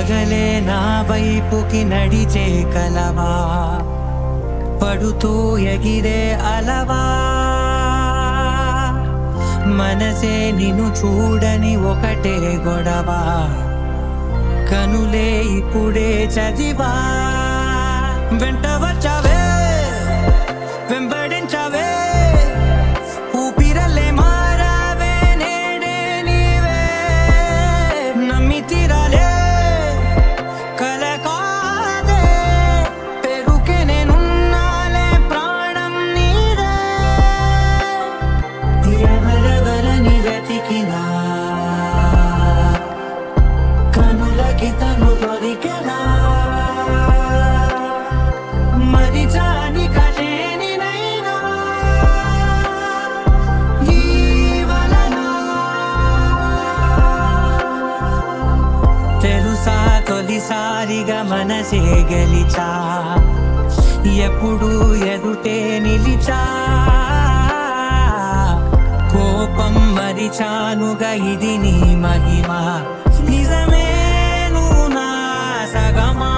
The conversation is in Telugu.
పగలే నా వైపుకి నడిచే కలవా పడుతూ ఎగిరే అలవా మనసే నిన్ను చూడని ఒకటే గొడవ కనులే ఇప్పుడే చదివా వెంట వచ్చావే వెంబడించావే ఊపిరలే మారావే నేడే నీవే నమ్మి తీరాలే కల కాదే పెరుకే నేనున్నాలే ప్రాణం నీదే ఎవరెవరని వెతికినా కనులకి తను దొరికెనా మరి జాని కలేనినైనా ఈ వలన తెలుసా తొలిసారిగా మనసే గెలిచా ఎప్పుడు ఎదుటే నిలిచా కోపం మరిచానుగా ఇది నీ మహిమ నిజమే నువ్వు నా సగమా